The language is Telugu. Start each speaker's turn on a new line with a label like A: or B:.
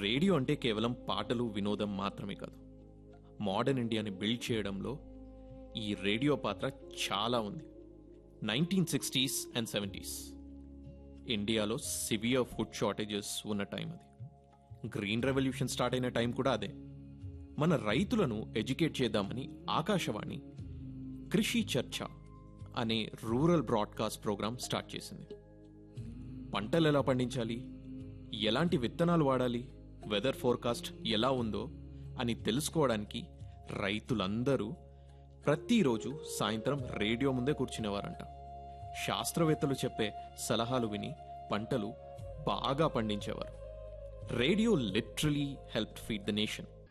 A: రేడియో అంటే కేవలం పాటలు వినోదం మాత్రమే కాదు మోడర్న్ ఇండియాని బిల్డ్ చేయడంలో ఈ రేడియో పాత్ర చాలా ఉంది నైన్టీన్ సిక్స్టీస్ అండ్ సెవెంటీస్ ఇండియాలో సివియర్ ఫుడ్ షార్టేజెస్ ఉన్న టైం అది గ్రీన్ రెవల్యూషన్ స్టార్ట్ అయిన టైం కూడా అదే మన రైతులను ఎడ్యుకేట్ చేద్దామని ఆకాశవాణి కృషి చర్చ అనే రూరల్ బ్రాడ్కాస్ట్ ప్రోగ్రామ్ స్టార్ట్ చేసింది పంటలు ఎలా పండించాలి ఎలాంటి విత్తనాలు వాడాలి వెదర్ ఫోర్కాస్ట్ ఎలా ఉందో అని తెలుసుకోవడానికి రైతులందరూ ప్రతిరోజు సాయంత్రం రేడియో ముందే కూర్చునేవారంట శాస్త్రవేత్తలు చెప్పే సలహాలు విని పంటలు బాగా పండించేవారు radio literally help feed the nation